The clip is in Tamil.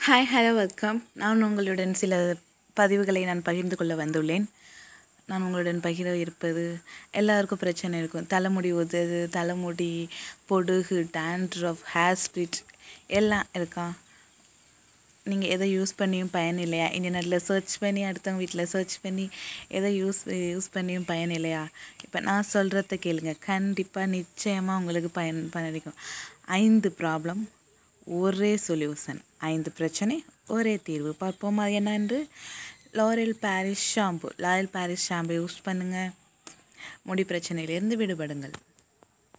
ஹாய் ஹலோ வெல்கம் நான் உங்களுடன் சில பதிவுகளை நான் பகிர்ந்து கொள்ள வந்துள்ளேன் நான் உங்களுடன் பகிர இருப்பது எல்லாருக்கும் பிரச்சனை இருக்கும் தலைமுடி உதது தலைமுடி பொடுகு டேண்ட்ரஃப் ஹேர் ஸ்பிரிட் எல்லாம் இருக்கா நீங்கள் எதை யூஸ் பண்ணியும் பயன் இல்லையா இன்டர்நெட்டில் சர்ச் பண்ணி அடுத்தவங்க வீட்டில் சர்ச் பண்ணி எதை யூஸ் யூஸ் பண்ணியும் பயன் இல்லையா இப்போ நான் சொல்கிறத கேளுங்க கண்டிப்பாக நிச்சயமாக உங்களுக்கு பயன் பயனளிக்கும் ஐந்து ப்ராப்ளம் ஒரே சொல்யூஷன் ஐந்து பிரச்சனை ஒரே தீர்வு பார்ப்போம் அது என்னென்று L'Oreal Paris shampoo L'Oreal Paris shampoo use பண்ணுங்கள் முடி பிரச்சனையிலேருந்து விடுபடுங்கள்